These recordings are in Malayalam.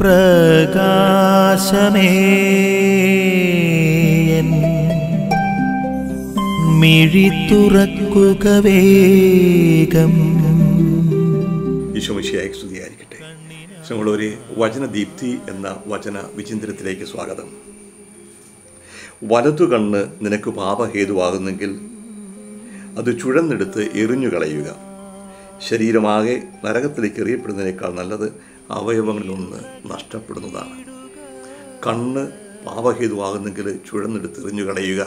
പ്രകാശമേ എൻ മിഴി തുറക്കുക വേഗം ഈശോമിശിയായി സ്തുതിയായിരിക്കട്ടെ നമ്മളൊരു വചനദീപ്തി എന്ന വചന വിചിന്തനത്തിലേക്ക് സ്വാഗതം വലതു കണ്ണ് നിനക്ക് പാപഹേതുവാകുന്നെങ്കിൽ അത് ചുഴന്നെടുത്ത് എറിഞ്ഞു കളയുക ശരീരമാകെ നരകത്തിലേക്ക് എറിയപ്പെടുന്നതിനേക്കാൾ നല്ലത് അവയവങ്ങളിലൊന്ന് നഷ്ടപ്പെടുന്നതാണ് കണ്ണ് പാപഹേതുവാകുന്നെങ്കിൽ ചുഴന്നെടുത്ത് എറിഞ്ഞു കളയുക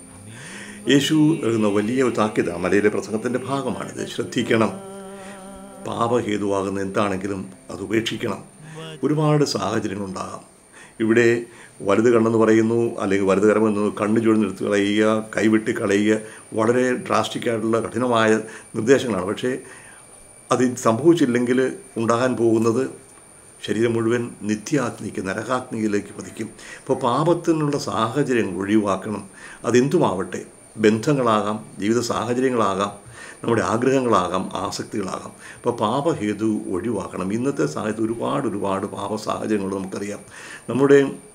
യേശു നൽകുന്ന വലിയ ഒരു താക്കീതാണ് മലയിലെ പ്രസംഗത്തിൻ്റെ ഭാഗമാണിത് ശ്രദ്ധിക്കണം പാപഹേതുവാകുന്ന എന്താണെങ്കിലും അത് ഉപേക്ഷിക്കണം ഒരുപാട് സാഹചര്യങ്ങളുണ്ടാകാം ഇവിടെ വലുത് കണ്ണെന്ന് പറയുന്നു അല്ലെങ്കിൽ വലുത് കരമെന്ന് കണ്ണ് ചുഴന്നെടുത്ത് കളയുക കൈവിട്ട് കളയുക വളരെ ഡ്രാസ്റ്റിക് ആയിട്ടുള്ള കഠിനമായ നിർദ്ദേശങ്ങളാണ് പക്ഷേ അത് സംഭവിച്ചില്ലെങ്കിൽ ഉണ്ടാകാൻ പോകുന്നത് ശരീരം മുഴുവൻ നിത്യാഗ്നിക്ക് നരകാഗ്നിയിലേക്ക് പതിക്കും അപ്പോൾ പാപത്തിനുള്ള സാഹചര്യങ്ങൾ ഒഴിവാക്കണം അതെന്തുമാവട്ടെ ബന്ധങ്ങളാകാം ജീവിത സാഹചര്യങ്ങളാകാം നമ്മുടെ ആഗ്രഹങ്ങളാകാം ആസക്തികളാകാം അപ്പോൾ പാപഹേതു ഒഴിവാക്കണം ഇന്നത്തെ സാഹചര്യത്തിൽ ഒരുപാട് ഒരുപാട് പാപ സാഹചര്യങ്ങൾ നമുക്കറിയാം നമ്മുടെ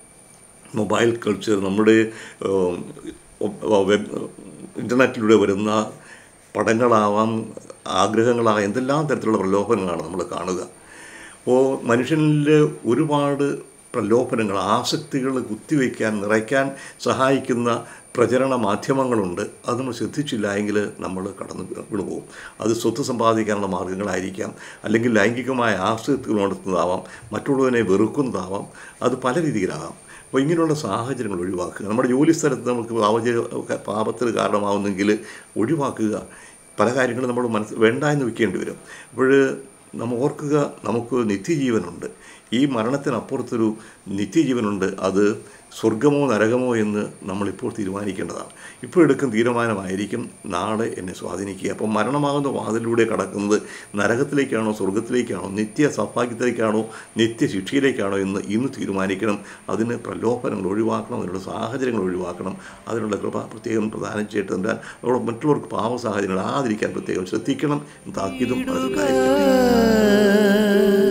മൊബൈൽ കൾച്ചർ നമ്മുടെ ഏഹ്, വെബ് ഇൻ്റർനെറ്റിലൂടെ വരുന്ന പടങ്ങളാവാം ആഗ്രഹങ്ങളാവാം എന്തെല്ലാം തരത്തിലുള്ള പ്രലോഭനങ്ങളാണ് നമ്മൾ കാണുക അപ്പോൾ മനുഷ്യനിൽ ഒരുപാട് പ്രലോഭനങ്ങൾ ആസക്തികൾ കുത്തിവെക്കാൻ നിറയ്ക്കാൻ സഹായിക്കുന്ന പ്രചരണ മാധ്യമങ്ങളുണ്ട് അത് നമ്മൾ ശ്രദ്ധിച്ചില്ല എങ്കിൽ നമ്മൾ കടന്നു വീണുപോകും അത് സ്വത്ത് സമ്പാദിക്കാനുള്ള മാർഗങ്ങളായിരിക്കാം അല്ലെങ്കിൽ ലൈംഗികമായ ആസക്തികൾ നടത്തുന്നതാവാം മറ്റുള്ളവനെ വെറുക്കുന്നതാവാം അത് പല രീതിയിലാകാം അപ്പോൾ ഇങ്ങനെയുള്ള സാഹചര്യങ്ങൾ ഒഴിവാക്കുക നമ്മുടെ ജോലി സ്ഥലത്ത് നമുക്ക് പാപച പാപത്തിന് കാരണമാവുന്നെങ്കിൽ ഒഴിവാക്കുക പല കാര്യങ്ങളും നമ്മൾ മനസ്സ് വേണ്ട എന്ന് വെക്കേണ്ടി വരും അപ്പോൾ നമ്മൾ ഓർക്കുക നമുക്ക് നിത്യജീവനുണ്ട് ഈ മരണത്തിനപ്പുറത്തൊരു നിത്യജീവനുണ്ട് അത് സ്വർഗമോ നരകമോ എന്ന് നമ്മളിപ്പോൾ തീരുമാനിക്കേണ്ടതാണ് ഇപ്പോൾ എടുക്കുന്ന തീരുമാനമായിരിക്കും നാളെ എന്നെ സ്വാധീനിക്കുക അപ്പോൾ മരണമാകുന്ന വാതിലൂടെ കടക്കുന്നത് നരകത്തിലേക്കാണോ സ്വർഗത്തിലേക്കാണോ നിത്യ സൗഭാഗ്യത്തിലേക്കാണോ നിത്യ ശിക്ഷയിലേക്കാണോ എന്ന് ഇന്ന് തീരുമാനിക്കണം അതിന് പ്രലോഭനങ്ങൾ ഒഴിവാക്കണം അതിനുള്ള സാഹചര്യങ്ങൾ ഒഴിവാക്കണം അതിനുള്ള കൃപ പ്രത്യേകം പ്രദാനം ചെയ്തിട്ടുണ്ട് അതോടെ മറ്റുള്ളവർക്ക് പാവ സാഹചര്യങ്ങൾ ആതിരിക്കാൻ പ്രത്യേകം ശ്രദ്ധിക്കണം താക്കീതും മനസ്സിലായിരിക്കും